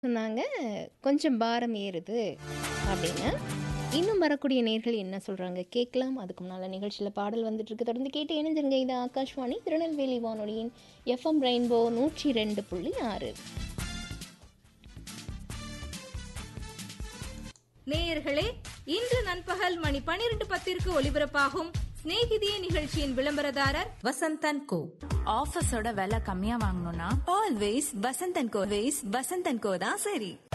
சொன்னாங்க கொஞ்சம் பாரம் ஏறுது அப்படின்னு இன்னும் வரக்கூடிய நேர்கள் என்ன சொல்கிறாங்க கேட்கலாம் அதுக்கு முன்னால் நிகழ்ச்சியில் பாடல் வந்துட்டு இருக்கு தொடர்ந்து கேட்டு இணைஞ்சிருங்க இது ஆகாஷ்வாணி திருநெல்வேலி வானொலியின் எஃப்எம் ரெயின்போ நூற்றி ரெண்டு புள்ளி ஆறு நேயர்களே இன்று நண்பகல் மணி பனிரெண்டு பத்திற்கு ஒலிபரப்பாகும் சிநேகிதியே நிகழ்ச்சியின் விளம்பரதாரர் வசந்தன் கோ ஆஃபீஸோட விலை கம்மியா வாங்கணும்னா ஆல்வேஸ் வசந்தன் கோ வேஸ் வசந்தன் கோ தான் சரி